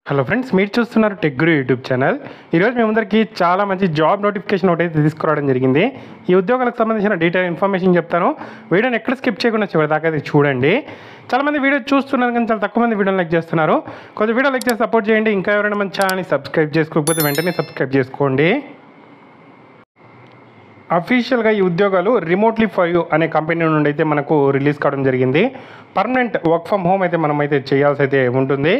hello friends మీరు చూస్తున్నారు tech గురు YouTube channel ఈరోజు మీ అందరికీ చాలా మంచి జాబ్ నోటిఫికేషన్ ఒకటి అయితే తీసుకురావడం జరిగింది ఈ ఉద్యోగాలకు సంబంధించిన డీటెయిల్ ఇన్ఫర్మేషన్ చెప్తాను వీడియోని ఎక్కడ స్కిప్ చేయకుండా చివరి దాకా అయితే చూడండి చాలా మంది వీడియో చూస్తున్నారు కానీ చాలా తక్కువ మంది వీడియో లైక్ చేస్తున్నారు కొద్ది వీడియో లైక్ చేసి సపోర్ట్ చేయండి ఇంకా ఎవరైనా మన ఛానల్ని సబ్స్క్రైబ్ చేసుకోకపోతే వెంటనే సబ్స్క్రైబ్ చేసుకోండి అఫీషియల్గా ఈ ఉద్యోగాలు రిమోట్లీ ఫర్ యూ అనే కంపెనీ నుండి అయితే మనకు రిలీజ్ కావడం జరిగింది పర్మనెంట్ వర్క్ ఫ్రమ్ హోమ్ అయితే మనం అయితే చేయాల్సి అయితే ఉంటుంది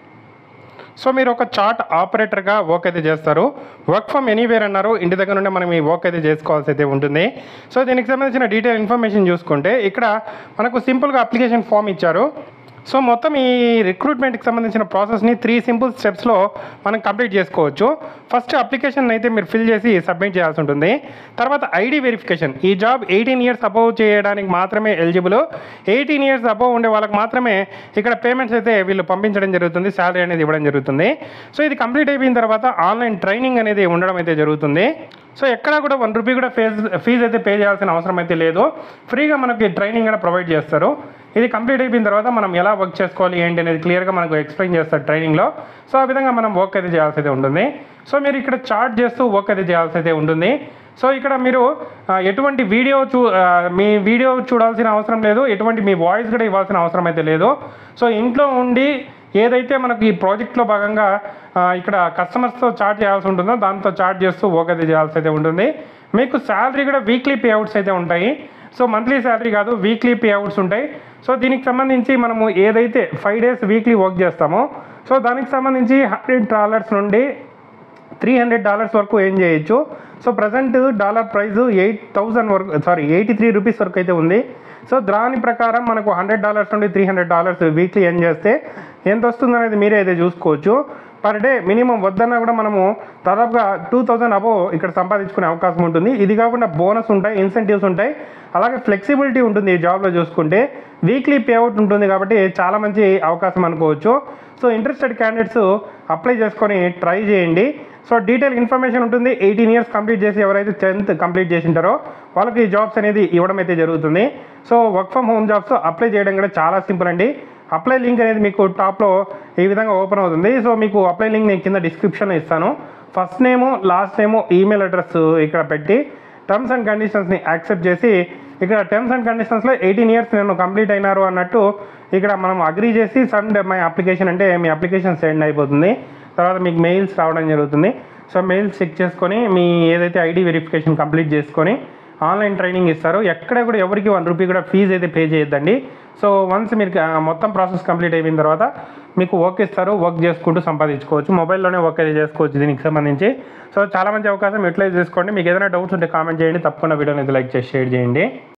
సో మీరు ఒక చార్ట్ ఆపరేటర్గా వర్క్ అయితే చేస్తారు వర్క్ ఫ్రమ్ ఎనీవేర్ అన్నారు ఇంటి దగ్గర నుండి మనం ఈ వర్క్ అయితే చేసుకోవాల్సి అయితే ఉంటుంది సో దీనికి సంబంధించిన డీటెయిల్ ఇన్ఫర్మేషన్ చూసుకుంటే ఇక్కడ మనకు సింపుల్గా అప్లికేషన్ ఫామ్ ఇచ్చారు సో మొత్తం ఈ రిక్రూట్మెంట్కి సంబంధించిన ప్రాసెస్ని త్రీ సింపుల్ స్టెప్స్లో మనం కంప్లీట్ చేసుకోవచ్చు ఫస్ట్ అప్లికేషన్ అయితే మీరు ఫిల్ చేసి సబ్మిట్ చేయాల్సి ఉంటుంది తర్వాత ఐడి వెరిఫికేషన్ ఈ జాబ్ ఎయిటీన్ ఇయర్స్ అబవ్ చేయడానికి మాత్రమే ఎలిజిబుల్ ఎయిటీన్ ఇయర్స్ అబవ్ ఉండే వాళ్ళకి మాత్రమే ఇక్కడ పేమెంట్స్ అయితే వీళ్ళు పంపించడం జరుగుతుంది శాలరీ అనేది ఇవ్వడం జరుగుతుంది సో ఇది కంప్లీట్ అయిపోయిన తర్వాత ఆన్లైన్ ట్రైనింగ్ అనేది ఉండడం అయితే జరుగుతుంది సో ఎక్కడా కూడా వన్ రూపీ కూడా ఫీజ్ ఫీజు అయితే పే చేయాల్సిన అవసరం అయితే లేదు ఫ్రీగా మనకి ట్రైనింగ్ కూడా ప్రొవైడ్ చేస్తారు ఇది కంప్లీట్ అయిపోయిన తర్వాత మనం ఎలా వర్క్ చేసుకోవాలి ఏంటి అనేది క్లియర్గా మనకు ఎక్స్ప్లెయిన్ చేస్తారు ట్రైనింగ్లో సో ఆ విధంగా మనం వర్క్ అయితే చేయాల్సి అయితే ఉంటుంది సో మీరు ఇక్కడ చార్ట్ చేస్తూ వర్క్ అయితే చేయాల్సి అయితే ఉంటుంది సో ఇక్కడ మీరు ఆ, ఎటువంటి వీడియో చూ ఆ, మీ వీడియో చూడాల్సిన అవసరం లేదు ఎటువంటి మీ వాయిస్ కూడా ఇవ్వాల్సిన అవసరం అయితే లేదు సో ఇంట్లో ఉండి ఏదైతే మనకు ఈ ప్రాజెక్ట్లో భాగంగా ఆ, ఇక్కడ కస్టమర్స్తో చార్ట్ చేయాల్సి ఉంటుందో దాంతో చార్ట్ చేస్తూ వర్క్ అయితే చేయాల్సి అయితే ఉంటుంది మీకు శాలరీ కూడా వీక్లీ పే అవుట్స్ అయితే ఉంటాయి సో మంత్లీ శాలరీ కాదు వీక్లీ పే అవుట్స్ ఉంటాయి సో దీనికి సంబంధించి మనము ఏదైతే ఫైవ్ డేస్ వీక్లీ వర్క్ చేస్తామో సో దానికి సంబంధించి హండ్రెడ్ డాలర్స్ నుండి త్రీ హండ్రెడ్ డాలర్స్ వరకు ఏం చేయొచ్చు so present dollar price eight thousand వరకు సారీ ఎయిటీ త్రీ రూపీస్ వరకు అయితే ఉంది సో దాని ప్రకారం మనకు హండ్రెడ్ డాలర్స్ నుండి three hundred dollars weekly earn చేస్తే ఎంత వస్తుంది అనేది మీరే అయితే చూసుకోవచ్చు పర్ డే మినిమం వద్దన్నా కూడా మనము దాదాపుగా టూ థౌజండ్ అబో ఇక్కడ సంపాదించుకునే అవకాశం ఉంటుంది ఇది కాకుండా బోనస్ ఉంటాయి ఇన్సెంటివ్స్ ఉంటాయి అలాగే ఫ్లెక్సిబిలిటీ ఉంటుంది ఈ జాబ్లో చూసుకుంటే వీక్లీ పేఅవుట్ ఉంటుంది కాబట్టి చాలా మంచి అవకాశం అనుకోవచ్చు సో ఇంట్రెస్టెడ్ క్యాండిడేట్స్ అప్లై చేసుకొని ట్రై చేయండి సో డీటెయిల్ ఇన్ఫర్మేషన్ ఉంటుంది ఎయిటీన్ ఇయర్స్ కంప్లీట్ చేసి ఎవరైతే టెన్త్ కంప్లీట్ చేసి ఉంటారో వాళ్ళకి ఈ జాబ్స్ అనేది ఇవ్వడం అయితే జరుగుతుంది so work from home jobs apply చేయడం కూడా చాలా సింపుల్ అండి అప్లై లింక్ అనేది మీకు టాప్లో ఈ విధంగా ఓపెన్ అవుతుంది సో మీకు అప్లై లింక్ నేను కింద డిస్క్రిప్షన్లో ఇస్తాను first name last name email address ఇక్కడ పెట్టి టర్మ్స్ అండ్ కండిషన్స్ని యాక్సెప్ట్ చేసి ఇక్కడ టర్మ్స్ అండ్ కండిషన్స్లో ఎయిటీన్ ఇయర్స్ నేను కంప్లీట్ అయినారు అన్నట్టు ఇక్కడ మనం అగ్రీ చేసి సండ్ మై అప్లికేషన్ అంటే మీ అప్లికేషన్ సెండ్ అయిపోతుంది తర్వాత మీకు మెయిల్స్ రావడం జరుగుతుంది సో మెయిల్స్ చెక్ చేసుకొని మీ ఏదైతే ఐడి వెరిఫికేషన్ కంప్లీట్ చేసుకొని ఆన్లైన్ ట్రైనింగ్ ఇస్తారు ఎక్కడ కూడా ఎవరికి వన్ రూపీ కూడా ఫీజు అయితే పే చేయొద్దండి సో వన్స్ మీరు ఆ, మొత్తం ప్రాసెస్ కంప్లీట్ అయిపోయిన తర్వాత మీకు వర్క్ ఇస్తారు వర్క్ చేసుకుంటూ సంపాదించుకోవచ్చు మొబైల్లోనే వర్క్ అయితే చేసుకోవచ్చు దీనికి సంబంధించి సో చాలా మంచి అవకాశం యూటిలైజ్ చేసుకోండి మీకు ఏదైనా డౌట్స్ ఉంటే కామెంట్ చేయండి తప్పకుండా వీడియోని అయితే లైక్ చేసి షేర్ చేయండి